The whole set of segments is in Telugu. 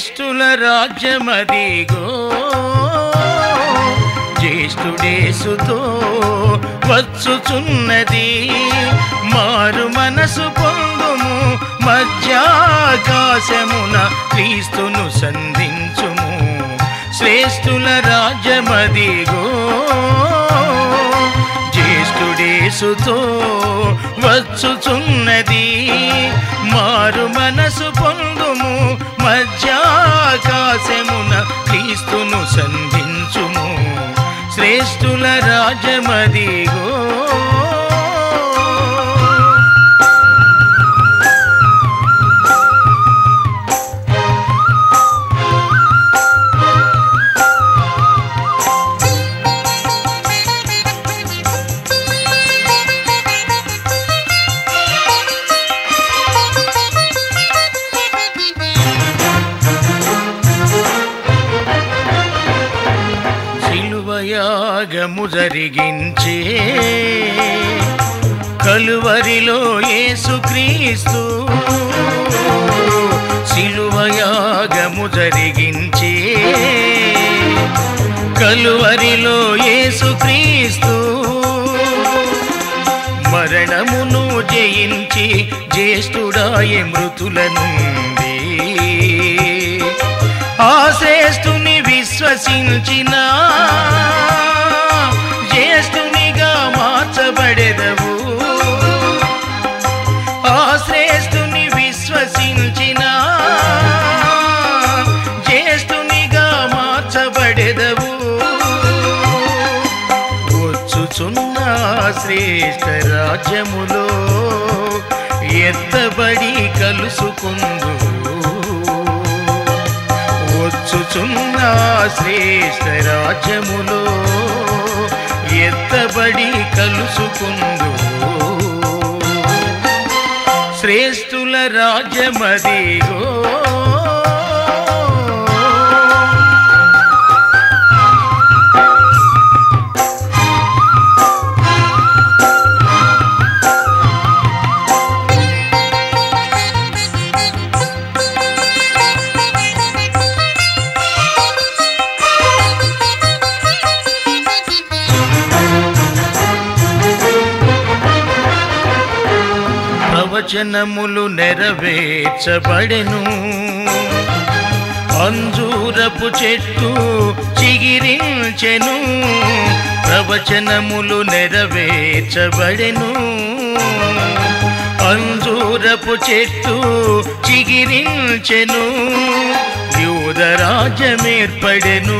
శ్రేష్ఠుల రాజ్యమదిగో జ్యేష్ఠుడేసుతో వచ్చుచున్నది మారు మనసు పొందుము మధ్యాకాశమున క్రీస్తును సంధించుము శ్రేష్ఠుల రాజ్యమదిగో జ్యేష్ఠుడేసుతో వచ్చుచున్నది మారు మనసు పొందుము మధ్యాకాశమున క్రీస్తును సంధించుము శ్రేష్ఠుల రాజమదిగో శిలువయాగము జరిగించే కలువరిలో యేసుక్రీస్తు శిలువయాగము జరిగించే కలువరిలో యేసుక్రీస్తు మరణమును జయించి జ్యేష్ఠుడాయ మృతుల నుండి ఆ శ్రేష్ఠుని విశ్వసించిన జ్యేష్ఠునిగా మార్చబడెదవు ఆ శ్రేష్ఠుని విశ్వసించిన జ్యేష్ఠునిగా మార్చబడెదవు వచ్చుచున్న శ్రేష్ఠ రాజ్యములో ఎత్తబడి కలుసుకుందు వచ్చుచున్న శ్రేష్ఠ రాజ్యములో ఎత్తబడి కలుసుకుందు శ్రేష్ఠుల రాజ్యమదిగో ప్రవచనములు నెరవేర్చబడెను అంజూరపు చెట్టు చిగిరించెను ప్రవచనములు నెరవేర్చబడెను అంజూరపు చెట్టు చిగిరించెను యూదరాజ్యమేర్పడెను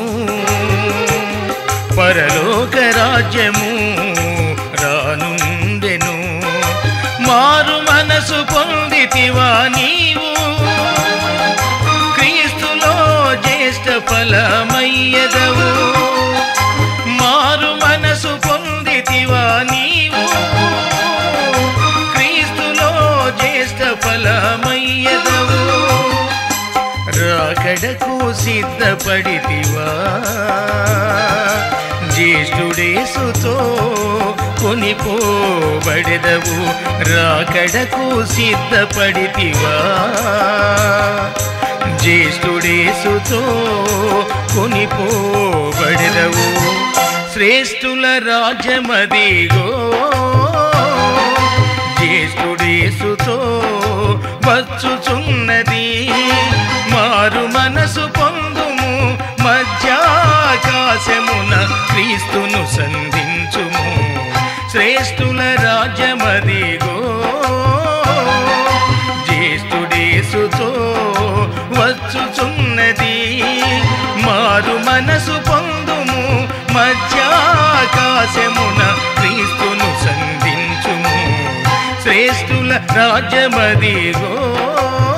పరలోక రాజ్యము రానుండెను మారు మనసు పొందితివా నీవు క్రీస్తులో జ్యేష్ఠ ఫలమయ్యదవు మారు మనసు పొందితివా నీవు క్రీస్తులో జ్యేష్ఠ ఫలమయ్యదవు రాకడకు సిద్ధపడితివా జ్యేష్ఠుడేసుతో కొనిపోబడెదవు రాకడకు సిద్ధపడితివా జ్యేష్ఠుడేసుతో కొనిపోబడెదవు శ్రేష్ఠుల రాజ్యమదిగో జ్యేష్ఠుడేసుతో వచ్చుచున్నది మారు మనసు పొందుము మధ్యాకాశమున క్రీస్తును సంధించుము శ్రేష్ఠుల రాజ్యమదిగో జ్యేష్ఠుడేసుతో వచ్చుచున్నది మారు మనసు పొందుము మధ్యాకాశమున క్రీస్తును సంధించుము శ్రేష్ఠుల రాజ్యమదిగో